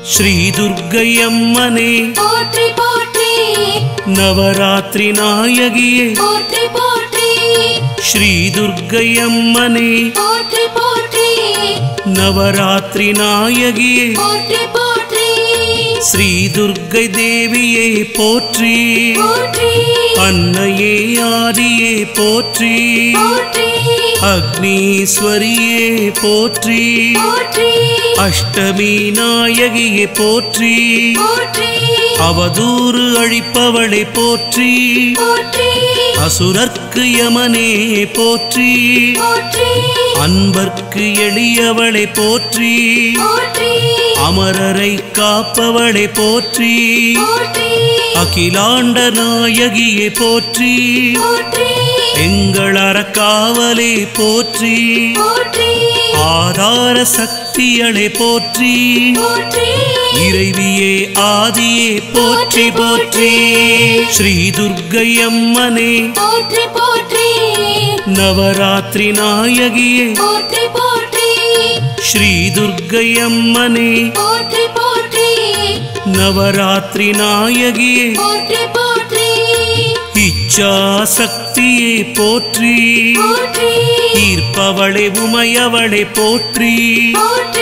ஸ்ரீ துர்க்கையம்மனே போற்றி போற்றி நவராத்திரி நாயகியே போற்றி போற்றி ஸ்ரீ துர்க்கையம்மனே போற்றி போற்றி நவராத்திரி நாயகியே போற்றி போற்றி ஸ்ரீ துர்க்கை தேவியே போற்றி போற்றி அன்னையே ஆதியே போற்றி போற்றி அக்னீஸ்வரியே போற்றி போற்றி அஷ்டமி நாயகியே போற்றி போற்றி அவதூறு அழிப்பவளை போற்றி போற்றி அசுரர்க்கு யமனே போற்றி போற்றி அன்பர்க்கு எளியவளை போற்றி போற்றி அமரரை காப்பவளை போற்றி போற்றி அகிலாண்ட நாயகியை போற்றி போற்றி எங்கள் அறக்காவலே போற்றி போற்றி ஆதார சக்தியளை போற்றி போற்றி இறைவியே ஆதியே போற்றி போற்றி ஸ்ரீ துர்க்கையம்மனே போற்றி போற்றி நவராத்திரி நாயகியே போற்றி போற்றி ஸ்ரீ துர்க்கையம்மனே போற்றி போற்றி நவராத்திரி நாயகியே போற்றி போற்றி இச்சா சக்தியை போற்றி போற்றி ஈர்ப்பவளை உமையவளை போற்றி போற்றி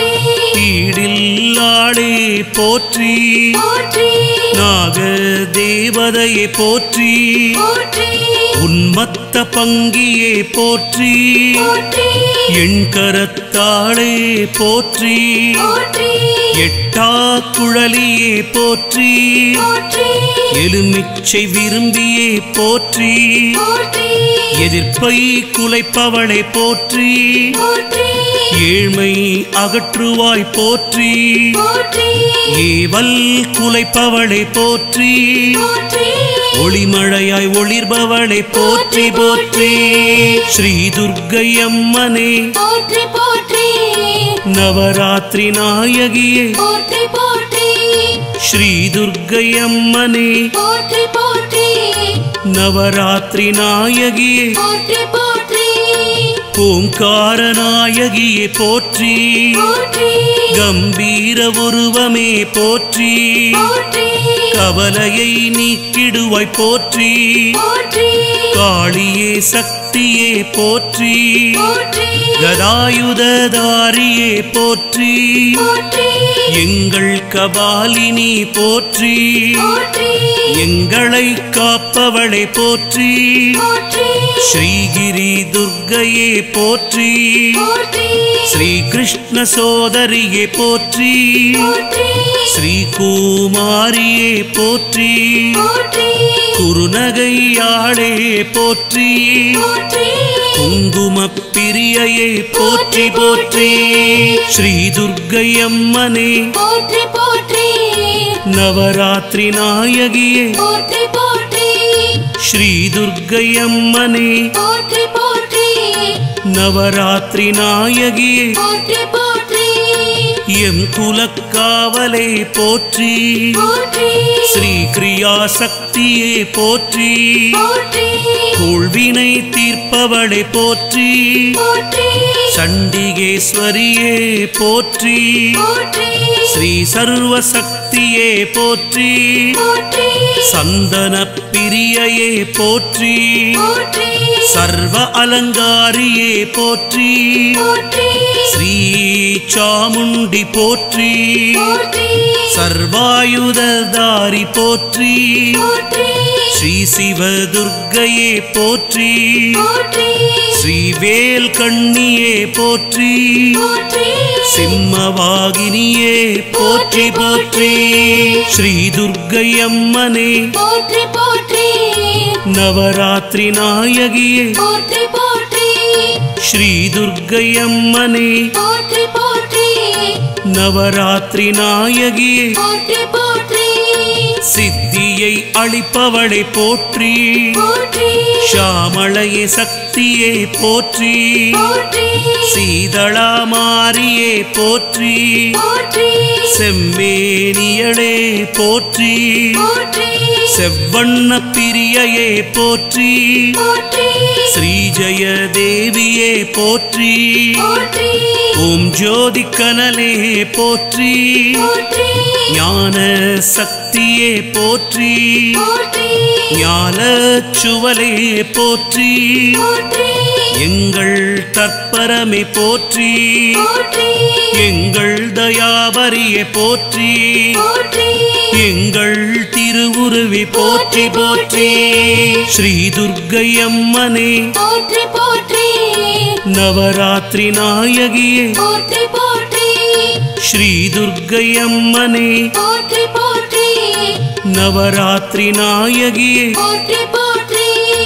ஈடில்லாளே போற்றி போற்றி நாக தேவதையை போற்றி போற்றி உன்மத்த பங்கியே போற்றி போற்றி எண் கரத்தாளே போற்றி போற்றி எட்டா குழலியே போற்றி போற்றி எலுமிச்சை விரும்பியே போற்றி போற்றி எதிர்ப்பை குலைப்பவளை போற்றி போற்றி ஏழ்மை அகற்றுவாய் போற்றி போற்றி ஏவல் குலைப்பவளை போற்றி போற்றி ஒளிமழையாய் ஒளிர்பவளை போற்றி போற்றி ஸ்ரீ துர்க்கையம்மனே போற்றி போற்றி நவராத்திரி நாயகியே போற்றி போற்றி ஸ்ரீ துர்க்கையம்மனே போற்றி போற்றி நவராத்திரி நாயகியே போற்றி போற்றி ஓங்கார நாயகியே போற்றி போற்றி கம்பீர உருவமே போற்றி போற்றி கவலையை நீக்கிடுவாய் போற்றி போற்றி காளியே சக்தியே போற்றி போற்றி கதாயுததாரியே போற்றி போற்றி எங்கள் கபாலினி போற்றி போற்றி எங்களை காப்பவளை போற்றி போற்றி ஸ்ரீகிரி துர்க்கையே போற்றி போற்றி ஸ்ரீ கிருஷ்ண சோதரியே போற்றி போற்றி ஸ்ரீ குமாரியே போற்றி போற்றி குருநகையாளே போற்றி போற்றி குங்குமப் பிரியையே போற்றி போற்றி ஸ்ரீ துர்க்கையம்மனே போற்றி போற்றி நவராத்திரி நாயகியே போற்றி போற்றி ஸ்ரீ துர்க்கையம்மனே போற்றி போற்றி நவராத்திரி நாயகியே போற்றி போற்றி எம் குலக்காவலே போற்றி போற்றி ஸ்ரீ கிரியா சக்தியே போற்றி போற்றி கூழ்வினை தீர்ப்பவளை போற்றி போற்றி சண்டிகேஸ்வரியே போற்றி போற்றி ஸ்ரீ சர்வ சக்தியே போற்றி போற்றி சந்தன பிரியையே போற்றி போற்றி சர்வ அலங்காரியே போற்றி போற்றி ஸ்ரீ சாமுண்டி போற்றி போற்றி சர்வாயுததாரி போற்றி போற்றி ஸ்ரீ சிவ துர்க்கையே போற்றி போற்றி ஸ்ரீவேல் கண்ணியே போற்றி போற்றி சிம்மவாகினியே போற்றி போற்றி ஸ்ரீ துர்க்கையம்மனே போற்றி போற்றி நவராத்திரி நாயகியே போற்றி போற்றி ஸ்ரீ துர்க்கையம்மனே போற்றி போற்றி நவராத்திரி நாயகியே போற்றி போற்றி சித்தியை அளிப்பவளை போற்றி போற்றி ஷாமளையே சக்தியே போற்றி போற்றி சீதளா மாரியே போற்றி போற்றி செம்மேனியளே போற்றி போற்றி செவ்வண்ண பிரியையே போற்றி போற்றி ஸ்ரீ ஜெய தேவியே போற்றி போற்றி ஓம் ஜோதி கனலே போற்றி போற்றி ஞான சக்தியே போற்றி போற்றி ஞான சுவலே போற்றி போற்றி எங்கள் தற்பரமே போற்றி போற்றி எங்கள் தயாபரியே போற்றி போற்றி எங்கள் திருவுருவி போற்றி போற்றி ஸ்ரீ துர்க்கை அம்மனே போற்றி போற்றி நவராத்திரி நாயகியே போற்றி போற்றி ஸ்ரீ துர்க்கை அம்மனே போற்றி போற்றி நவராத்திரி நாயகியே போற்றி போற்றி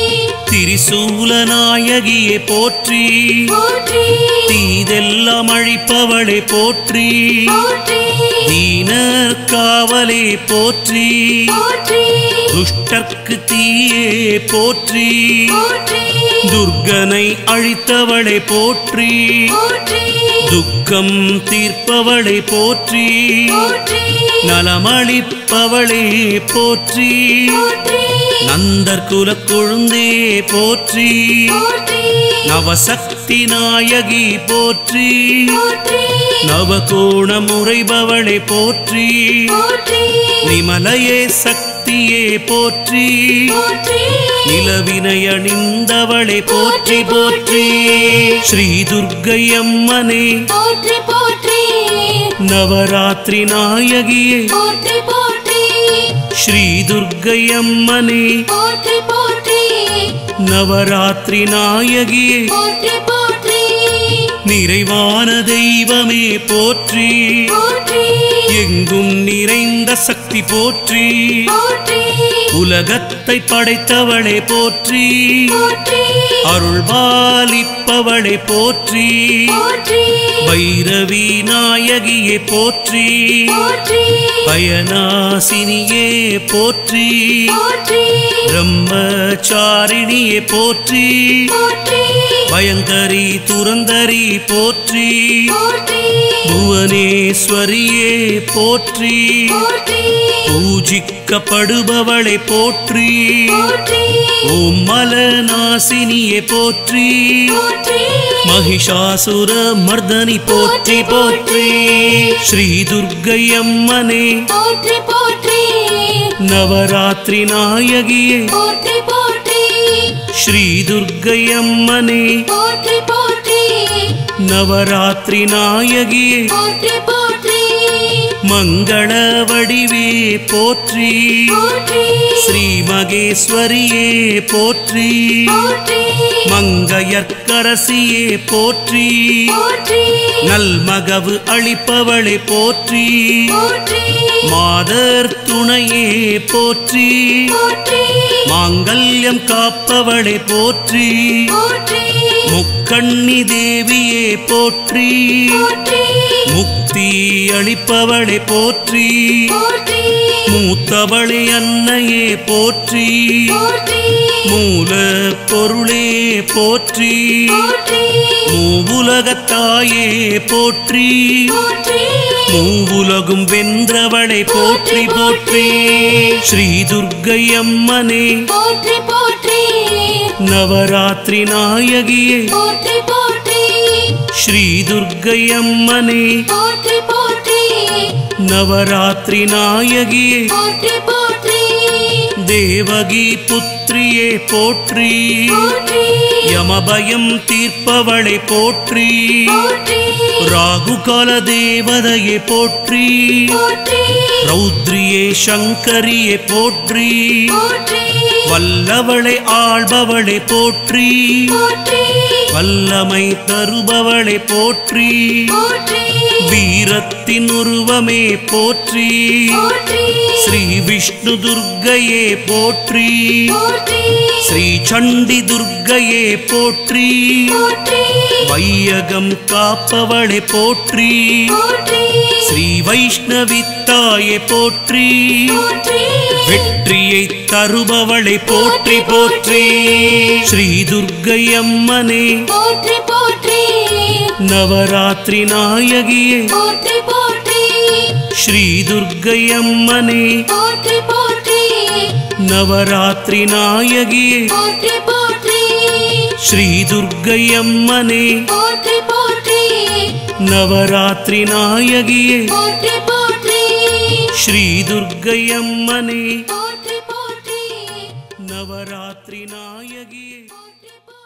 திரிசூல நாயகியே போற்றி போற்றி தீதெல்லாம் அழிப்பவளே போற்றி போற்றி தீனர் காவலே போற்றி போற்றி துஷ்டர்க்கு தீயே போற்றி போற்றி துர்கனை அழித்தவளை போற்றி போற்றி துக்கம் தீர்ப்பவளை போற்றி போற்றி நலமளிப்பவளே போற்றி போற்றி நந்தர் குலக் கொழுந்தே போற்றி போற்றி நவசக்தி நாயகி போற்றி போற்றி நவகோணம் உரைபவளை போற்றி போற்றி நிமலையே சக்தியே போற்றி போற்றி நிலவினை அணிந்தவளை போற்றி போற்றி ஸ்ரீ துர்க்கை அம்மனே போற்றி போற்றி நவராத்திரி நாயகியே போற்றி போற்றி ஸ்ரீ துர்க்கை அம்மனே போற்றி போற்றி நவராத்திரி நாயகியே போற்றி போற்றி நிறைவான தெய்வமே போற்றி போற்றி எங்கும் நிறைந்த சக்தி போற்றி போற்றி உலகத்தை படைத்தவளே போற்றி போற்றி அருள்பாலிப்பவளே போற்றி போற்றி பைரவி நாயகியே போற்றி போற்றி பயனாசினியே போற்றி போற்றி பிரம்மச்சாரிணியே போற்றி போற்றி பயங்கரி துரந்தரி போற்றி போற்றி புவனேஸ்வரியே போற்றி போற்றி பூஜிக்கப்படுபவளை போற்றி போற்றி ஓம் மலநாசினியே போற்றி போற்றி மகிஷாசுர மர்தனி போற்றி போற்றி ஸ்ரீ துர்க்கை அம்மனே போற்றி போற்றி நவராத்திரி நாயகியே போற்றி போற்றி ஸ்ரீ துர்க்கை அம்மனே போற்றி போற்றி நவராத்திரி நாயகியே போற்றி போற்றி மங்கள வடிவே போற்றி போற்றி ஸ்ரீ மகேஸ்வரியே போற்றி போற்றி மங்கையற்கரசியே போற்றி போற்றி நல்மகவு அளிப்பவளை போற்றி போற்றி மாதர் துணையே போற்றி போற்றி மாங்கல்யம் காப்பவளை போற்றி போற்றி முக்கண்ணி தேவியே போற்றி போற்றி முக்தி அளிப்பவளை போற்றி போற்றி மூத்தவளை அன்னையே போற்றி போற்றி மூல பொருளே போற்றி போற்றி மூவுலகத்தாயே போற்றி போற்றி மூவுலகும் வென்றவளை போற்றி போற்றி ஸ்ரீ துர்க்கை அம்மனே போற்றி போற்றி நவராத்திரி நாயகியே போற்றி போற்றி ஸ்ரீ துர்க்கை அம்மனே போற்றி போற்றி நவராத்திரி நாயகியே போற்றி போற்றி தேவகி புத்திரியே போற்றி போற்றி யமபயம் தீர்ப்பவளை போற்றி போற்றி ராகுகால தேவதையே போற்றி போற்றி ரௌத்ரியே சங்கரியே போற்றி போற்றி வல்லவளை ஆள்பவளை போற்றி போற்றி வல்லமை தருபவளை போற்றி போற்றி வீரத்தின் உருவமே போற்றி போற்றி ஸ்ரீ விஷ்ணு துர்க்கையே போற்றி போற்றி ஸ்ரீ சண்டி துர்க்கையே போற்றி போற்றி வையகம் காப்பவளை போற்றி போற்றி ஸ்ரீ வைஷ்ணவித்தாயே போற்றி போற்றி வெற்றியை தருபவளை போற்றி போற்றி ஸ்ரீ துர்க்கை அம்மனே போற்றி போற்றி நவராத்திரி நாயகியே போற்றி போற்றி ஸ்ரீ துர்க்கை அம்மனே போற்றி போற்றி நவராத்திரி நாயகியே போற்றி போற்றி ஸ்ரீ துர்க்கை அம்மனே போற்றி போற்றி நவராத்திரி நாயகியே போற்றி போற்றி ஸ்ரீ துர்க்கையம்மனே போற்றி போற்றி நவராத்திரி நாயகியே போற்றி போற்றி